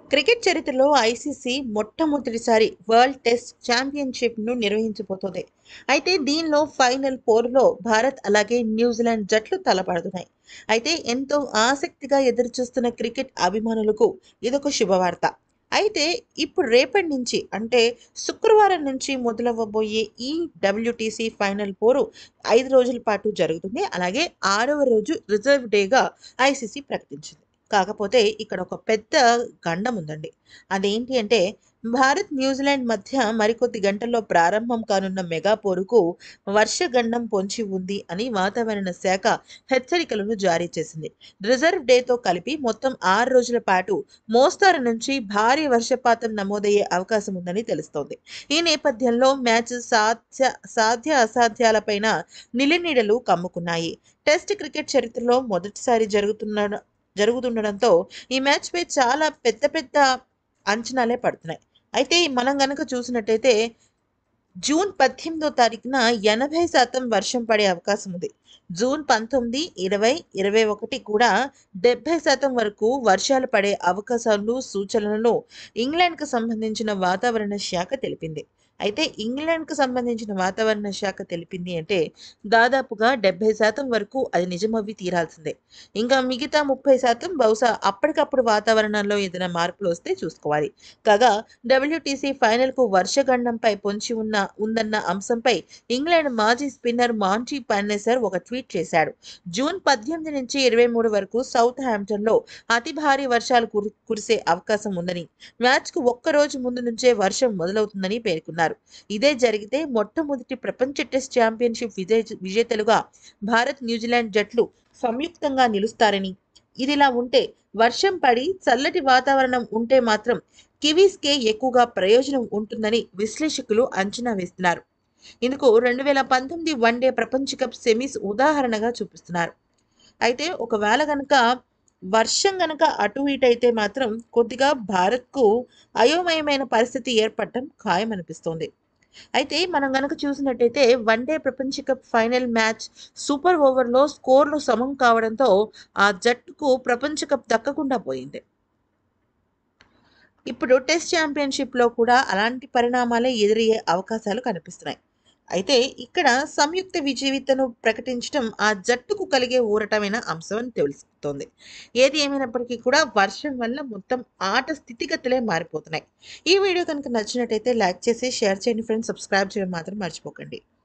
cricket చరిత్రలో ICC మొట్టమొదటిసారి world test ఛాంపియన్షిప్ను నిర్వహించబోతోంది అయితే దీనిలో ఫైనల్ పోరులో భారత్ అలాగే న్యూజిలాండ్ జట్లు తలపడుతున్నాయి అయితే ఎంతో ఆసక్తిగా ఎదురుచూస్తున్న క్రికెట్ అభిమానులకు ఇదొక శుభవార్త అయితే ఇప్పుడు రేపటి నుంచి అంటే శుక్రవారం నుంచి మొదలవ్వబోయే ఈ డబ్ల్యూటీసీ ఫైనల్ పోరు ఐదు రోజుల పాటు జరుగుతుంది అలాగే ఆరవ రోజు రిజర్వ్ డేగా ఐసీసీ ప్రకటించింది కాకపోతే ఇక్కడ ఒక పెద్ద గండం ఉందండి అదేంటి అంటే భారత్ న్యూజిలాండ్ మధ్య మరికొద్ది గంటల్లో ప్రారంభం కానున్న మెగా పోరుకు వర్షగండం పొంచి ఉంది అని వాతావరణ శాఖ హెచ్చరికలను జారీ చేసింది రిజర్వ్ డేతో కలిపి మొత్తం ఆరు రోజుల పాటు మోస్తారు నుంచి భారీ వర్షపాతం నమోదయ్యే అవకాశం ఉందని తెలుస్తోంది ఈ నేపథ్యంలో మ్యాచ్ సాధ్య సాధ్య అసాధ్యాలపైన నిలినీడలు కమ్ముకున్నాయి టెస్ట్ క్రికెట్ చరిత్రలో మొదటిసారి జరుగుతున్న జరుగుతుండడంతో ఈ మ్యాచ్పై చాలా పెద్ద పెద్ద అంచనాలే పడుతున్నాయి అయితే మనం గనక చూసినట్టయితే జూన్ పద్దెనిమిదో తారీఖున ఎనభై శాతం వర్షం పడే అవకాశం ఉంది జూన్ పంతొమ్మిది ఇరవై ఇరవై ఒకటి కూడా డెబ్బై శాతం వరకు వర్షాలు పడే అవకాశాలు సూచనలను ఇంగ్లాండ్కు సంబంధించిన వాతావరణ శాఖ తెలిపింది అయితే ఇంగ్లాండ్కు సంబంధించిన వాతావరణ శాఖ తెలిపింది అంటే దాదాపుగా డెబ్బై శాతం వరకు అది నిజమవ్వి తీరాల్సిందే ఇంకా మిగతా ముప్పై శాతం బహుశా అప్పటికప్పుడు వాతావరణంలో ఏదైనా మార్పులు వస్తే చూసుకోవాలి కాగా డబ్ల్యూటీసీ ఫైనల్కు వర్షగండంపై పొంచి ఉన్న ఉందన్న అంశంపై ఇంగ్లాండ్ మాజీ స్పిన్నర్ మాంటీ పన్నెసర్ ఒక ట్వీట్ చేశాడు జూన్ పద్దెనిమిది నుంచి ఇరవై మూడు వరకు సౌత్ హ్యాంప్టన్లో అతి భారీ వర్షాలు కురి కురిసే అవకాశం ఉందని మ్యాచ్కు ఒక్క రోజు ముందు నుంచే వర్షం మొదలవుతుందని పేర్కొన్నారు ఇదే జరిగితే మొట్టమొదటి ప్రపంచ టెస్ట్ ఛాంపియన్షిప్ విజయ విజేతలుగా భారత్ న్యూజిలాండ్ జట్లు సంయుక్తంగా నిలుస్తారని ఇదిలా ఉంటే వర్షం పడి చల్లటి వాతావరణం ఉంటే మాత్రం కివీస్కే ఎక్కువగా ప్రయోజనం ఉంటుందని విశ్లేషకులు అంచనా వేస్తున్నారు ఇందుకు రెండు వేల పంతొమ్మిది వన్డే ప్రపంచ కప్ సెమీస్ ఉదాహరణగా చూపిస్తున్నారు అయితే ఒకవేళ కనుక వర్షం గనక అటు ఇటు అయితే మాత్రం కొద్దిగా భారత్కు అయోమయమైన పరిస్థితి ఏర్పడటం ఖాయమనిపిస్తోంది అయితే మనం గనక చూసినట్టయితే వన్డే ప్రపంచ కప్ ఫైనల్ మ్యాచ్ సూపర్ ఓవర్లో స్కోర్లు సమం కావడంతో ఆ జట్టుకు ప్రపంచ కప్ దక్కకుండా పోయింది ఇప్పుడు టెస్ట్ ఛాంపియన్షిప్లో కూడా అలాంటి పరిణామాలే ఎదురయ్యే అవకాశాలు కనిపిస్తున్నాయి అయితే ఇక్కడ సంయుక్త విజేతను ప్రకటించడం ఆ జట్టుకు కలిగే ఊరటమైన అంశం అని తెలుస్తోంది ఏది ఏమైనప్పటికీ కూడా వర్షం వల్ల మొత్తం ఆట స్థితిగతులే మారిపోతున్నాయి ఈ వీడియో కనుక నచ్చినట్టయితే లైక్ చేసి షేర్ చేయండి ఫ్రెండ్స్ సబ్స్క్రైబ్ చేయడం మాత్రం మర్చిపోకండి